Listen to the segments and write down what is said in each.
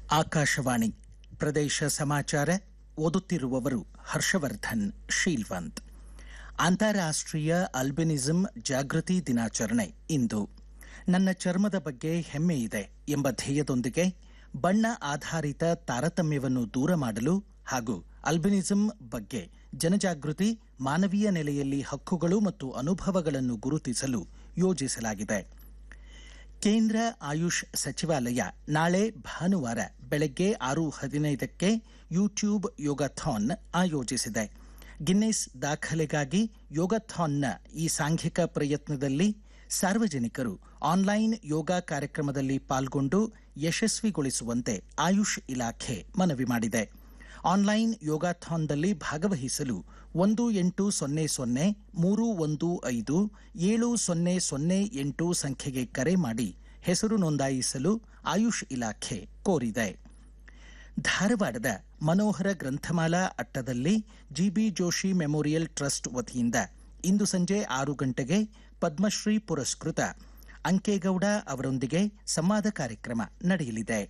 ಆಕಾಶವಾಣಿ ಪ್ರದೇಶ ಸಮಾಚಾರ ಓದುತ್ತಿರುವವರು ಹರ್ಷವರ್ಧನ್ ಶೀಲ್ವಂತ್ ಅಂತಾರಾಷ್ಟ್ರೀಯ ಅಲ್ಬಿನಿಸಂ ಜಾಗೃತಿ ದಿನಾಚರಣೆ ಇಂದು ನನ್ನ ಚರ್ಮದ ಬಗ್ಗೆ ಹೆಮ್ಮೆ ಇದೆ ಎಂಬ ಧ್ಯೇಯದೊಂದಿಗೆ ಬಣ್ಣ ಆಧಾರಿತ ತಾರತಮ್ಯವನ್ನು ದೂರ ಮಾಡಲು ಹಾಗೂ ಅಲ್ಬಿನಿಸಂ ಬಗ್ಗೆ ಜನಜಾಗೃತಿ ಮಾನವೀಯ ನೆಲೆಯಲ್ಲಿ ಹಕ್ಕುಗಳು ಮತ್ತು ಅನುಭವಗಳನ್ನು ಗುರುತಿಸಲು ಯೋಜಿಸಲಾಗಿದೆ ಕೇಂದ್ರ ಆಯುಷ್ ಸಚಿವಾಲಯ ನಾಳೆ ಭಾನುವಾರ ಬೆಳಗ್ಗೆ ಆರು ಹದಿನೈದಕ್ಕೆ ಯೂಟ್ಯೂಬ್ ಯೋಗಾಥಾನ್ ಆಯೋಜಿಸಿದೆ ಗಿನ್ನೆಸ್ ದಾಖಲೆಗಾಗಿ ಯೋಗಾಥಾನ್ನ ಈ ಸಾಂಘಿಕ ಪ್ರಯತ್ನದಲ್ಲಿ ಸಾರ್ವಜನಿಕರು ಆನ್ಲೈನ್ ಯೋಗ ಕಾರ್ಯಕ್ರಮದಲ್ಲಿ ಪಾಲ್ಗೊಂಡು ಯಶಸ್ವಿಗೊಳಿಸುವಂತೆ ಆಯುಷ್ ಇಲಾಖೆ ಮನವಿ ಮಾಡಿದೆ ಆನ್ಲೈನ್ ಯೋಗಾಥಾನ್ದಲ್ಲಿ ಭಾಗವಹಿಸಲು ಒಂದು ಎಂಟು ಸೊನ್ನೆ ಸೊನ್ನೆ ಮೂರು ಒಂದು ಐದು ಏಳು ಸೊನ್ನೆ ಸೊನ್ನೆ ಎಂಟು ಸಂಖ್ಯೆಗೆ ಕರೆ ಮಾಡಿ ಹೆಸರು ನೋಂದಾಯಿಸಲು ಆಯುಷ್ ಇಲಾಖೆ ಕೋರಿದೆ ಧಾರವಾಡದ ಮನೋಹರ ಗ್ರಂಥಮಾಲಾ ಅಟ್ಟದಲ್ಲಿ ಜಿಬಿ ಜೋಶಿ ಮೆಮೋರಿಯಲ್ ಟ್ರಸ್ಟ್ ವತಿಯಿಂದ ಇಂದು ಸಂಜೆ ಆರು ಗಂಟೆಗೆ ಪದ್ಮಶ್ರೀ ಪುರಸ್ಕೃತ ಅಂಕೇಗೌಡ ಅವರೊಂದಿಗೆ ಸಂವಾದ ಕಾರ್ಯಕ್ರಮ ನಡೆಯಲಿದೆ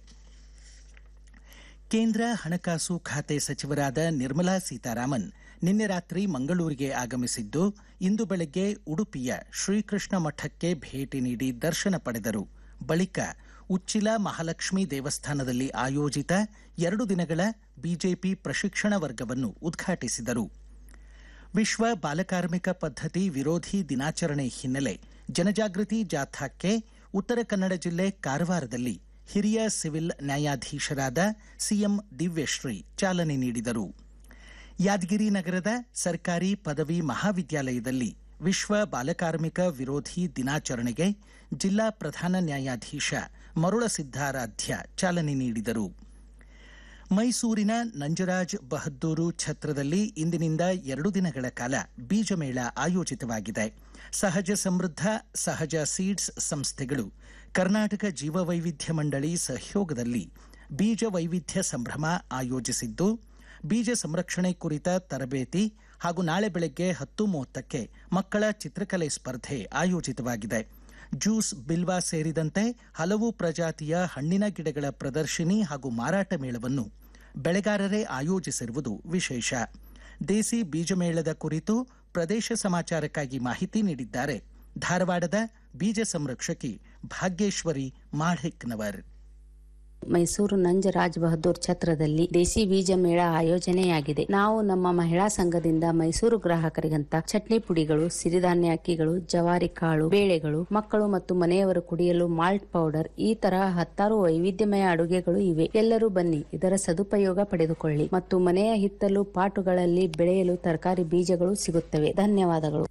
ಕೇಂದ್ರ ಹಣಕಾಸು ಖಾತೆ ಸಚಿವರಾದ ನಿರ್ಮಲಾ ಸೀತಾರಾಮನ್ ನಿನ್ನೆ ರಾತ್ರಿ ಮಂಗಳೂರಿಗೆ ಆಗಮಿಸಿದ್ದು ಇಂದು ಬೆಳಗ್ಗೆ ಉಡುಪಿಯ ಶ್ರೀಕೃಷ್ಣ ಮಠಕ್ಕೆ ಭೇಟಿ ನೀಡಿ ದರ್ಶನ ಪಡೆದರು ಬಳಿಕ ಉಚ್ಚಿಲ ಮಹಾಲಕ್ಷ್ಮಿ ದೇವಸ್ಥಾನದಲ್ಲಿ ಆಯೋಜಿತ ಎರಡು ದಿನಗಳ ಬಿಜೆಪಿ ಪ್ರಶಿಕ್ಷಣ ವರ್ಗವನ್ನು ಉದ್ಘಾಟಿಸಿದರು ವಿಶ್ವ ಬಾಲಕಾರ್ಮಿಕ ಪದ್ಧತಿ ವಿರೋಧಿ ದಿನಾಚರಣೆ ಹಿನ್ನೆಲೆ ಜನಜಾಗೃತಿ ಜಾಥಾಕ್ಕೆ ಉತ್ತರ ಕನ್ನಡ ಜಿಲ್ಲೆ ಕಾರವಾರದಲ್ಲಿ ಹಿರಿಯ ಸಿವಿಲ್ ನ್ಯಾಯಾಧೀಶರಾದ ಸಿಎಂ ದಿವ್ಯಶ್ರೀ ಚಾಲನೆ ನೀಡಿದರು ಯಾದಗಿರಿ ನಗರದ ಸರ್ಕಾರಿ ಪದವಿ ಮಹಾವಿದ್ಯಾಲಯದಲ್ಲಿ ವಿಶ್ವ ಬಾಲಕಾರ್ಮಿಕ ವಿರೋಧಿ ದಿನಾಚರಣೆಗೆ ಜಿಲ್ಲಾ ಪ್ರಧಾನ ನ್ಯಾಯಾಧೀಶ ಮರುಳ ಸಿದ್ದಾರಾಧ್ಯ ಚಾಲನೆ ನೀಡಿದರು ಮೈಸೂರಿನ ನಂಜರಾಜ್ ಬಹದ್ದೂರು ಛತ್ರದಲ್ಲಿ ಇಂದಿನಿಂದ ಎರಡು ದಿನಗಳ ಕಾಲ ಬೀಜಮೇಳ ಆಯೋಜಿತವಾಗಿದೆ ಸಹಜ ಸಮೃದ್ಧ ಸಹಜ ಸೀಡ್ಸ್ ಸಂಸ್ಥೆಗಳು ಕರ್ನಾಟಕ ಜೀವವೈವಿಧ್ಯ ಮಂಡಳಿ ಸಹಯೋಗದಲ್ಲಿ ಬೀಜ ವೈವಿಧ್ಯ ಸಂಭ್ರಮ ಆಯೋಜಿಸಿದ್ದು ಬೀಜ ಸಂರಕ್ಷಣೆ ಕುರಿತ ತರಬೇತಿ ಹಾಗೂ ನಾಳೆ ಬೆಳಗ್ಗೆ ಹತ್ತು ಮೂವತ್ತಕ್ಕೆ ಮಕ್ಕಳ ಚಿತ್ರಕಲೆ ಸ್ಪರ್ಧೆ ಆಯೋಜಿತವಾಗಿದೆ ಜ್ಯೂಸ್ ಬಿಲ್ವಾ ಸೇರಿದಂತೆ ಹಲವು ಪ್ರಜಾತಿಯ ಹಣ್ಣಿನ ಗಿಡಗಳ ಪ್ರದರ್ಶಿನಿ ಹಾಗೂ ಮಾರಾಟ ಮೇಳವನ್ನು ಬೆಳೆಗಾರರೇ ಆಯೋಜಿಸಿರುವುದು ವಿಶೇಷ ದೇಸಿ ಬೀಜಮೇಳದ ಕುರಿತು ಪ್ರದೇಶ ಸಮಾಚಾರಕ್ಕಾಗಿ ಮಾಹಿತಿ ನೀಡಿದ್ದಾರೆ ಧಾರವಾಡದ ಬೀಜ ಸಂರಕ್ಷಕಿ ಭಾಗ್ಯೇಶ್ವರಿ ಮಾಢೆಕ್ನವರ್ ಮೈಸೂರು ನಂಜರಾಜ್ ಬಹದ್ದೂರ್ ಛತ್ರದಲ್ಲಿ ದೇಸಿ ಬೀಜ ಮೇಳ ಆಯೋಜನೆಯಾಗಿದೆ ನಾವು ನಮ್ಮ ಮಹಿಳಾ ಸಂಘದಿಂದ ಮೈಸೂರು ಗ್ರಾಹಕರಿಗಂತ ಚಟ್ನಿ ಪುಡಿಗಳು ಸಿರಿಧಾನ್ಯ ಅಕ್ಕಿಗಳು ಜವಾರಿ ಕಾಳು ಬೇಳೆಗಳು ಮಕ್ಕಳು ಮತ್ತು ಮನೆಯವರು ಕುಡಿಯಲು ಮಾಲ್ಟ್ ಪೌಡರ್ ಈ ತರಹ ಹತ್ತಾರು ವೈವಿಧ್ಯಮಯ ಅಡುಗೆಗಳು ಇವೆ ಎಲ್ಲರೂ ಬನ್ನಿ ಇದರ ಸದುಪಯೋಗ ಪಡೆದುಕೊಳ್ಳಿ ಮತ್ತು ಮನೆಯ ಹಿತ್ತಲು ಪಾಟುಗಳಲ್ಲಿ ಬೆಳೆಯಲು ತರಕಾರಿ ಬೀಜಗಳು ಸಿಗುತ್ತವೆ ಧನ್ಯವಾದಗಳು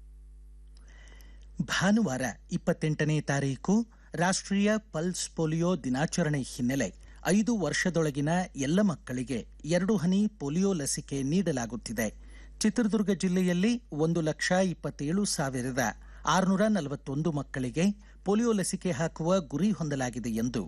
ಭಾನುವಾರ ಇಪ್ಪತ್ತೆಂಟನೇ ತಾರೀಕು ರಾಷ್ಟ್ರೀಯ ಪಲ್ಸ್ ಪೋಲಿಯೋ ದಿನಾಚರಣೆ ಹಿನ್ನೆಲೆ ಐದು ವರ್ಷದೊಳಗಿನ ಎಲ್ಲ ಮಕ್ಕಳಿಗೆ ಎರಡು ಹನಿ ಪೋಲಿಯೋ ಲಸಿಕೆ ನೀಡಲಾಗುತ್ತಿದೆ ಚಿತ್ರದುರ್ಗ ಜಿಲ್ಲೆಯಲ್ಲಿ ಒಂದು ಲಕ್ಷ ಇಪ್ಪತ್ತೇಳು ಸಾವಿರದ ಆರುನೂರ ನಲವತ್ತೊಂದು ಮಕ್ಕಳಿಗೆ ಪೋಲಿಯೋ ಲಸಿಕೆ ಹಾಕುವ ಗುರಿ ಹೊಂದಲಾಗಿದೆ ಎಂದು